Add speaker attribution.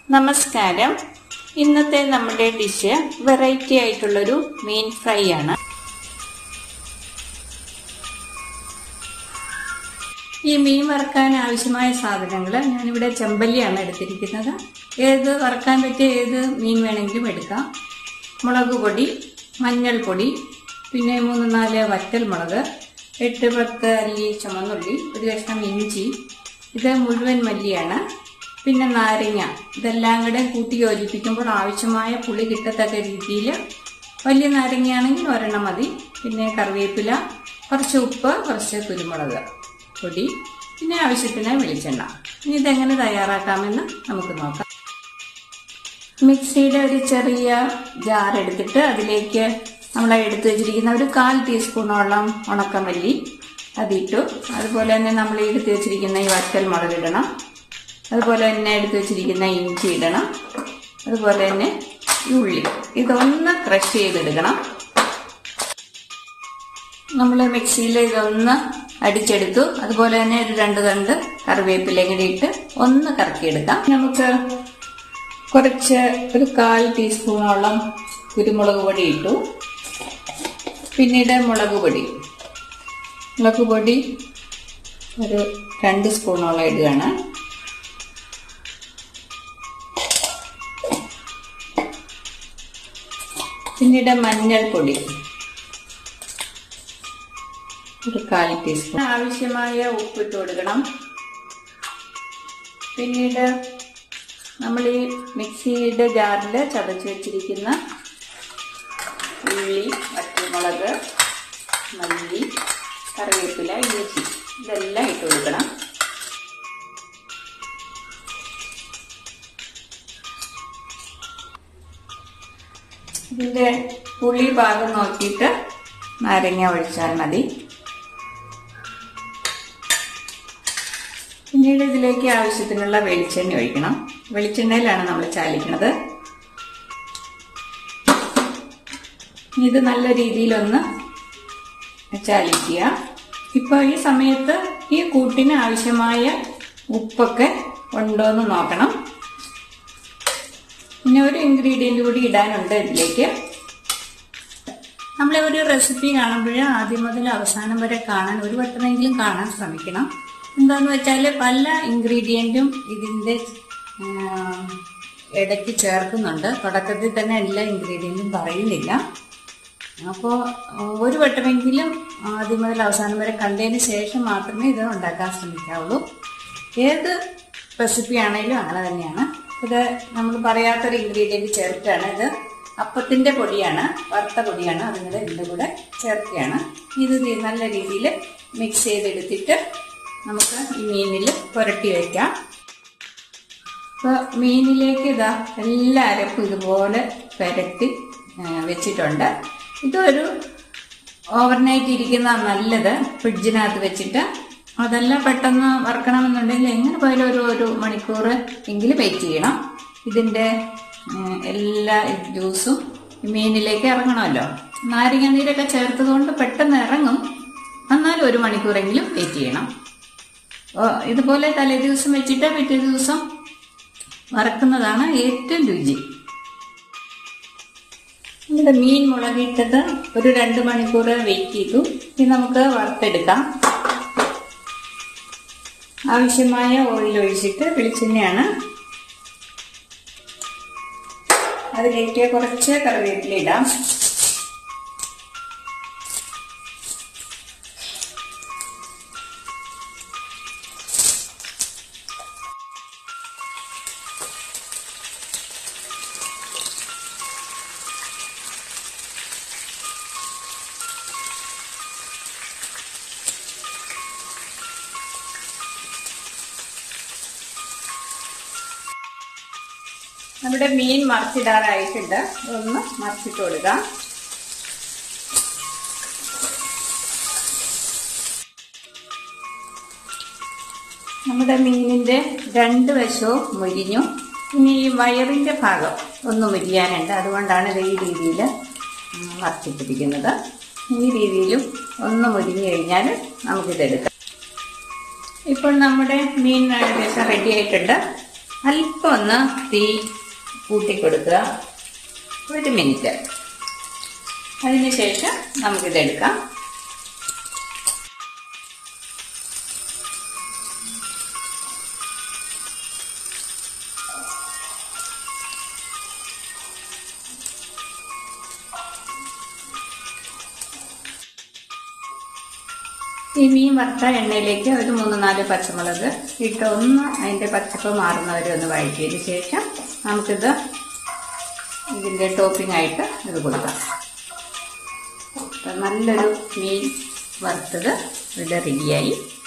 Speaker 1: നമസ്കാരം ഇന്നത്തെ നമ്മുടെ ഡിഷ് വെറൈറ്റി ആയിട്ടുള്ളൊരു മീൻ ഫ്രൈ ആണ് ഈ മീൻ വറുക്കാൻ ആവശ്യമായ സാധനങ്ങൾ ഞാനിവിടെ ചെമ്പല്ലിയാണ് എടുത്തിരിക്കുന്നത് ഏത് വറുക്കാൻ പറ്റിയ ഏത് മീൻ വേണമെങ്കിലും എടുക്കാം മുളക് പൊടി മഞ്ഞൾപ്പൊടി പിന്നെ മൂന്ന് നാല് വറ്റൽ മുളക് എട്ട് പത്ത് അല്ലി ചുമന്നുള്ളി ഒരു കഷ്ണം ഇഞ്ചി ഇത് മുഴുവൻ മല്ലിയാണ് പിന്നെ നാരങ്ങ ഇതെല്ലാം കൂടെ കൂട്ടി യോജിപ്പിക്കുമ്പോൾ ആവശ്യമായ പുളി കിട്ടത്തക്ക രീതിയിൽ വലിയ നാരങ്ങയാണെങ്കിൽ ഒരെണ്ണം മതി പിന്നെ കറിവേപ്പില കുറച്ച് ഉപ്പ് കുറച്ച് കുരുമുളക് പൊടി പിന്നെ ആവശ്യത്തിന് വെളിച്ചെണ്ണ ഇനി ഇതെങ്ങനെ തയ്യാറാക്കാമെന്ന് നമുക്ക് നോക്കാം മിക്സിയുടെ ഒരു ചെറിയ ജാർ എടുത്തിട്ട് അതിലേക്ക് നമ്മൾ എടുത്തു വെച്ചിരിക്കുന്ന ഒരു കാൽ ടീസ്പൂണോളം ഉണക്കമല്ലി അതിട്ടു അതുപോലെ തന്നെ നമ്മൾ എടുത്തു വെച്ചിരിക്കുന്ന ഈ വറ്റൽ മുളക് ഇടണം അതുപോലെ തന്നെ എടുത്തു വെച്ചിരിക്കുന്ന ഇഞ്ചി ഇടണം അതുപോലെ തന്നെ ഈ ഉള്ളി ഇതൊന്ന് ക്രഷ് ചെയ്തെടുക്കണം നമ്മൾ മിക്സിയിൽ ഇതൊന്ന് അടിച്ചെടുത്തു അതുപോലെ തന്നെ ഒരു രണ്ട് തണ്ട് കറിവേപ്പിലയും കൂടി ഇട്ട് ഒന്ന് കറക്കിയെടുക്കാം നമുക്ക് കുറച്ച് ഒരു കാൽ ടീസ്പൂണോളം കുരുമുളക് പൊടി ഇട്ടു പിന്നീട് മുളക് പൊടി മുളക് പൊടി ഒരു രണ്ട് സ്പൂണോളം ഇടുകയാണ് പിന്നീട് മഞ്ഞൾപ്പൊടി ഒരു കാൽ ടീസ്പൂൺ ആവശ്യമായ ഉപ്പിട്ട് കൊടുക്കണം പിന്നീട് നമ്മൾ ഈ മിക്സിയുടെ ജാറിൽ ചതച്ച് വെച്ചിരിക്കുന്ന ഉള്ളി പച്ചമുളക് മല്ലി കറിവേപ്പില ഇഞ്ചി ഇതെല്ലാം ഇട്ട് കൊടുക്കണം ഇതിൻ്റെ പുളി ഭാഗം നോക്കിയിട്ട് നാരങ്ങ ഒഴിച്ചാൽ മതി പിന്നീട് ഇതിലേക്ക് ആവശ്യത്തിനുള്ള വെളിച്ചെണ്ണ ഒഴിക്കണം വെളിച്ചെണ്ണയിലാണ് നമ്മൾ ചാലിക്കുന്നത് ഇത് നല്ല രീതിയിലൊന്ന് ചാലിക്കുക ഇപ്പോൾ ഈ സമയത്ത് ഈ കൂട്ടിന് ആവശ്യമായ ഉപ്പൊക്കെ ഉണ്ടോ എന്ന് നോക്കണം പിന്നെ ഒരു ഇൻഗ്രീഡിയന്റ് കൂടി ഇടാനുണ്ട് ഇതിലേക്ക് നമ്മളെ ഒരു റെസിപ്പി കാണുമ്പോൾ ആദ്യം മുതൽ അവസാനം വരെ കാണാൻ ഒരു വട്ടമെങ്കിലും കാണാൻ ശ്രമിക്കണം എന്താന്ന് വെച്ചാൽ പല ഇൻഗ്രീഡിയൻറ്റും ഇതിൻ്റെ ഇടയ്ക്ക് ചേർക്കുന്നുണ്ട് തുടക്കത്തിൽ തന്നെ എല്ലാ ഇൻഗ്രീഡിയൻറ്റും പറയുന്നില്ല അപ്പോൾ ഒരു വട്ടമെങ്കിലും ആദ്യം മുതൽ അവസാനം വരെ കണ്ടതിന് ശേഷം മാത്രമേ ഇത് ഉണ്ടാക്കാൻ ശ്രമിക്കാവുള്ളൂ ഏത് റെസിപ്പി ആണെങ്കിലും അങ്ങനെ തന്നെയാണ് ഇത് നമ്മൾ പറയാത്തൊരു ഇൻഗ്രീഡിയൻറ്റ് ചേർക്കുകയാണ് ഇത് അപ്പത്തിൻ്റെ പൊടിയാണ് വറുത്ത പൊടിയാണ് അതുങ്ങൾ ഇതിൻ്റെ കൂടെ ചേർക്കുകയാണ് ഇത് നല്ല രീതിയിൽ മിക്സ് ചെയ്തെടുത്തിട്ട് നമുക്ക് ഈ മീനിൽ പുരട്ടി വയ്ക്കാം അപ്പോൾ മീനിലേക്ക് ഇതാ എല്ലാ അരപ്പും ഇതുപോലെ പുരട്ടി വെച്ചിട്ടുണ്ട് ഇതൊരു ഓവർനൈറ്റ് ഇരിക്കുന്ന നല്ലത് ഫ്രിഡ്ജിനകത്ത് വെച്ചിട്ട് അതല്ല പെട്ടെന്ന് വറക്കണമെന്നുണ്ടെങ്കിൽ എങ്ങനെ പോയാലും ഒരു ഒരു മണിക്കൂർ എങ്കിലും വെയിറ്റ് ചെയ്യണം ഇതിൻ്റെ എല്ലാ ജ്യൂസും മീനിലേക്ക് ഇറങ്ങണമല്ലോ നാരങ്ങ നീരൊക്കെ ചേർത്തതുകൊണ്ട് പെട്ടെന്ന് ഇറങ്ങും എന്നാലും ഒരു മണിക്കൂറെങ്കിലും വെയിറ്റ് ചെയ്യണം ഇതുപോലെ തലേ ദിവസം വെച്ചിട്ട് പിറ്റേ ദിവസം വറക്കുന്നതാണ് ഏറ്റവും രുചി നമ്മുടെ മീൻ മുളകിട്ടത് ഒരു രണ്ട് മണിക്കൂർ വെയിറ്റ് ചെയ്തു ഇനി നമുക്ക് വറുത്തെടുക്കാം ആവശ്യമായ ഓയിൽ ഒഴിച്ചിട്ട് വെളിച്ചെണ്ണയാണ് അതിലേക്ക് കുറച്ച് കറിവേപ്പില ഇടാം നമ്മുടെ മീൻ മറിച്ചിടാറായിട്ടുണ്ട് ഒന്ന് മറിച്ചിട്ട് കൊടുക്കാം നമ്മുടെ മീനിന്റെ രണ്ട് വശവും മുരിഞ്ഞു ഇനി ഈ വയറിന്റെ ഭാഗം ഒന്ന് മുരിയാനുണ്ട് അതുകൊണ്ടാണ് ഇത് ഈ രീതിയിൽ മറിച്ചിട്ടിരിക്കുന്നത് ഈ രീതിയിലും ഒന്ന് മുരിഞ്ഞു കഴിഞ്ഞാൽ നമുക്കിതെടുക്കാം ഇപ്പോൾ നമ്മുടെ മീൻ ഏകദേശം റെഡി ആയിട്ടുണ്ട് അല്പം ഒന്ന് തീ കൂട്ടി കൊടുക്കുക ഒരു മിനിറ്റ് അതിനുശേഷം നമുക്കിതെടുക്കാം ഈ മീൻ വറുത്ത എണ്ണയിലേക്ക് ഒരു മൂന്ന് നാല് പച്ചമുളക് ഇട്ട് ഒന്ന് അതിന്റെ പച്ചപ്പ് മാറുന്നവരെ ഒന്ന് വഴറ്റിയതിന് ശേഷം നമുക്കിത് ഇതിന്റെ ടോപ്പിംഗ് ആയിട്ട് ഇത് കൊടുക്കാം അപ്പൊ നല്ലൊരു മീൻ വറുത്തത് ഇവിടെ റെഡിയായി